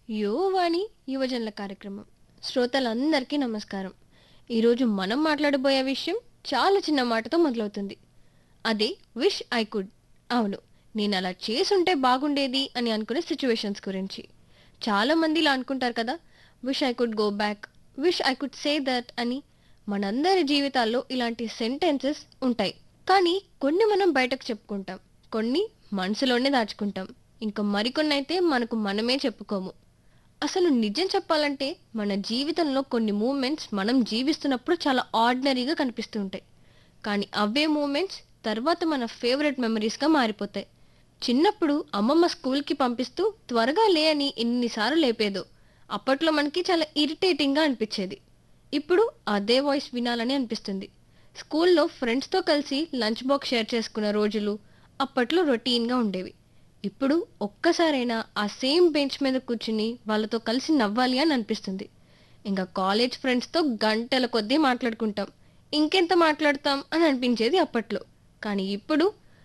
యువవాణి యువజనుల కార్యక్రమం శ్రోతలందరికీ నమస్కారం ఈరోజు మనం మాట్లాడబోయే విషయం చాలా చిన్న మాటతో మొదలవుతుంది అదే విష్ ఐ కుడ్ అవును నేను అలా చేసుంటే బాగుండేది అని అనుకునే సిచ్యువేషన్స్ గురించి చాలా మంది ఇలా అనుకుంటారు కదా wish I could go back wish I could say that అని మనందరి జీవితాల్లో ఇలాంటి సెంటెన్సెస్ ఉంటాయి కానీ కొన్ని మనం బయటకు చెప్పుకుంటాం కొన్ని మనసులోనే దాచుకుంటాం ఇంకా మరికొన్ని అయితే మనకు మనమే చెప్పుకోము అసలు నిజం చెప్పాలంటే మన జీవితంలో కొన్ని మూమెంట్స్ మనం జీవిస్తున్నప్పుడు చాలా ఆర్డినరీగా కనిపిస్తూ ఉంటాయి కానీ అవే మూమెంట్స్ తర్వాత మన ఫేవరెట్ మెమరీస్గా మారిపోతాయి చిన్నప్పుడు అమ్మమ్మ స్కూల్కి పంపిస్తూ త్వరగా లే అని ఎన్నిసార్లు లేపేదో అప్పట్లో మనకి చాలా ఇరిటేటింగ్గా అనిపించేది ఇప్పుడు అదే వాయిస్ వినాలని అనిపిస్తుంది స్కూల్లో ఫ్రెండ్స్తో కలిసి లంచ్ బాక్స్ షేర్ చేసుకున్న రోజులు అప్పట్లో రొటీన్గా ఉండేవి ఇప్పుడు ఒక్కసారైనా ఆ సేమ్ బెంచ్ మీద కూర్చుని వాళ్ళతో కలిసి నవ్వాలి అని అనిపిస్తుంది ఇంకా కాలేజ్ ఫ్రెండ్స్తో గంటల కొద్దీ మాట్లాడుకుంటాం ఇంకెంత మాట్లాడతాం అని అనిపించేది అప్పట్లో కానీ ఇప్పుడు